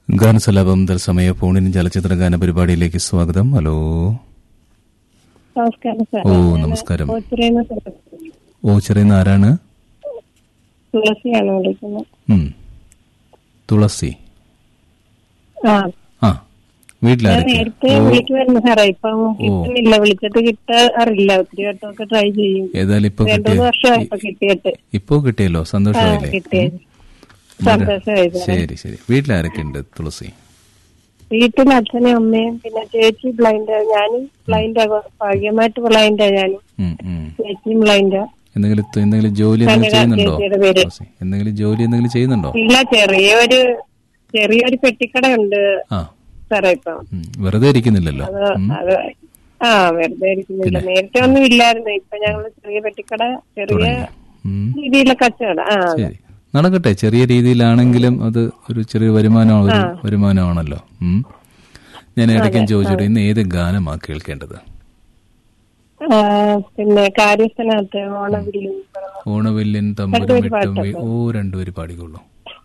ഗാനസലാപം തത്സമയ ഫോണിന് ചലച്ചിത്ര ഗാന പരിപാടിയിലേക്ക് സ്വാഗതം ഹലോ നമസ്കാരം സാർ ഓ നമസ്കാരം ഓച്ചിറയിന്ന് സംസാരിക്കുന്നു. ഓ ചെറിയ ആരാണ് തുളസിയാണ് വിളിക്കുന്നത് ഉം. തുളസി ആ ആ ഞാൻ വീട്ടിലാരൊക്കെ നേരത്തെ വിളിക്കുമായിരുന്നു സാറേ ഇപ്പം കിട്ടുന്നില്ല വിളിച്ചിട്ട് കിട്ടാറില്ല ഒത്തിരി വട്ടമൊക്കെ ട്രൈ ചെയ്യും ഏതായാലും ഇപ്പൊ രണ്ടു കിട്ടിയ മൂന്ന് വർഷമായി ഇപ്പൊ കിട്ടിയിട്ട് ഇപ്പോ കിട്ടിയല്ലോ ആ സന്തോഷമായില്ലേ കിട്ടിയത് സന്തോഷമായി സാർ ശരി ശരി വീട്ടിലാരൊക്കെ ഉണ്ട് തുളസി വീട്ടിൽ അച്ഛനും അമ്മയും പിന്നെ ചേച്ചി ബ്ലൈൻഡ് ഞാനും ബ്ലൈൻഡാ ഭാഗ്യമായിട്ട് ബ്ലൈൻഡാ ഞാനും ഉം, ഉം. ചേച്ചിയും ബ്ലൈൻഡാ എന്തെങ്കിലും എന്തെങ്കിലും ജോലി എന്തെങ്കിലും കനക ചെയ്യുന്നുണ്ടോ ചേച്ചിയുടെ പേര്. തുളസി എന്തെങ്കിലും ജോലി എന്തെങ്കിലും ചെയ്യുന്നുണ്ടോ ഇല്ല ചെറിയൊരു ചെറിയൊരു പെട്ടിക്കടയുണ്ട് ആ സാറേ ഇപ്പം ഉം. വെറുതെ ഇരിക്കുന്നില്ലല്ലോ അത് അത് ആ വെറുതെ ഇരിക്കുന്നില്ല നേരത്തെ ഒന്നും ഇല്ലായിരുന്നു ഇപ്പൊ ഞങ്ങള് ചെറിയ പെട്ടിക്കട ചെറിയ ഉം. രീതിയിലുള്ള കച്ചവടം ആ അതെ. ശരി നടക്കട്ടെ ചെറിയ രീതിയിലാണെങ്കിലും അത് ഒരു ചെറിയ വരുമാനം ഒരു വരുമാനമാണല്ലോ ഉം. ഞാൻ ഇടയ്ക്കും ചോദിച്ചോട്ടെ ഇന്ന് ഏത് ഗാനമാ കേൾക്കേണ്ടത് ആ, പിന്നെ കാര്യസ്ഥനകത്ത് ഓണവില്ലും ഓണവില്യൻ തമ്പുരും രണ്ടുപേര് എട്ടും പാട്ടോ. വി- ഓ രണ്ടുപേര് പാടിക്കൊള്ളൂ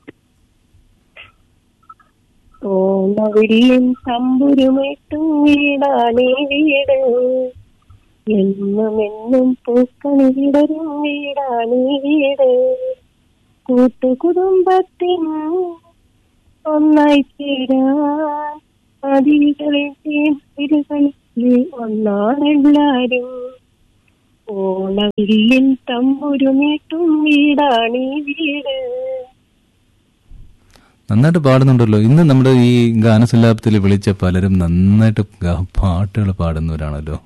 ഓണവില്ലും തമ്പുരുമിട്ടും വീടാണീ വീട് എന്നും എന്നും പൂക്കണി വിടരും വീടാണീ വീട് കൂട്ടുകുടുംബത്തിൻ ഒന്നായി ചേരാൻ അതികളിൽ തിരുകളിൽ ഒന്നാണെല്ലാരും ഓണവില്ലിൻ തമ്പുരുമിട്ടും വീടാണീ വീട് നന്നായിട്ട് പാടുന്നുണ്ടല്ലോ ഇന്ന് നമ്മുടെ ഈ ഗാനസല്ലാപത്തിൽ വിളിച്ച പലരും നന്നായിട്ട് ഗാ- പാട്ടുകൾ പാടുന്നവരാണല്ലോ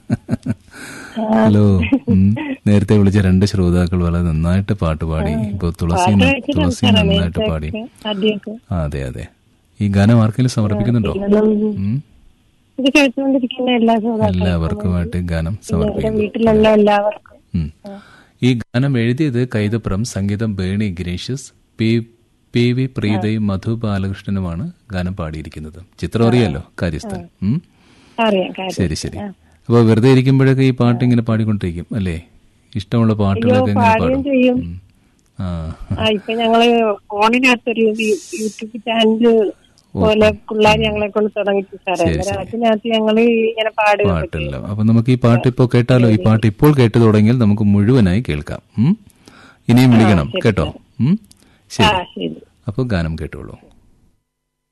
ഹലോ ഉം. നേരത്തെ വിളിച്ച രണ്ട് ശ്രോതാക്കൾ വളരെ നന്നായിട്ട് പാട്ട് പാടി ഇപ്പൊ തുളസി തുളസി നന്നായിട്ട് പാടി ആദ്യമൊക്കെ ആ, അതെ അതെ ഈ ഗാനം ആർക്കെങ്കിലും സമർപ്പിക്കുന്നുണ്ടോ ഉം. ഇത് കേട്ടുകൊണ്ടിരിക്കുന്ന എല്ലാ ശ്രോതാക്കളും എല്ലാവർക്കുമായിട്ട് ഗാനം എന്റെ സമർപ്പിക്കുന്നു വീട്ടിലുള്ള എല്ലാവർക്കും ഉം. ഈ ഗാനം എഴുതിയത് കൈതപ്രം സംഗീതം ബേണി ഗിരീഷസ് പി പി വി പ്രീതയും മധു ബാലകൃഷ്ണനുമാണ് ഗാനം പാടിയിരിക്കുന്നത് ചിത്രം അറിയാലോ കാര്യസ്ഥൻ ഉം. അറിയാം കാര്യം ശരി ശരി അപ്പൊ വെറുതെ ഇരിക്കുമ്പോഴൊക്കെ ഈ പാട്ട് ഇങ്ങനെ പാടിക്കൊണ്ടിരിക്കും അല്ലേ ഇഷ്ടമുള്ള പാട്ടുകളൊക്കെ ഇങ്ങനെ പാടുകയും പാടും ചെയ്യും ഉം. ആ ആ ഇപ്പൊ ഞങ്ങള് ഫോണിനകത്തൊരു യൂ- യൂട്യൂബ് ചാനൽ പോലെ പിള്ളേർ ഞങ്ങളെ കൊണ്ട് തുടങ്ങിച്ചു സാറേ അന്നേരം അതിനകത്ത് ഞങ്ങള് ഇങ്ങനെ പാടുക പാട്ടെല്ലാം അപ്പൊ നമുക്ക് ഈ പാട്ട് ഇപ്പോൾ കേട്ടാലോ ഈ പാട്ട് ഇപ്പോൾ കേട്ടു തുടങ്ങിയാൽ നമുക്ക് മുഴുവനായി കേൾക്കാം ഉം. ഇനിയും വിളിക്കണം കേട്ടോ ഉം. ആ ശരി ശരി അപ്പോൾ ഗാനം കേട്ടോളൂ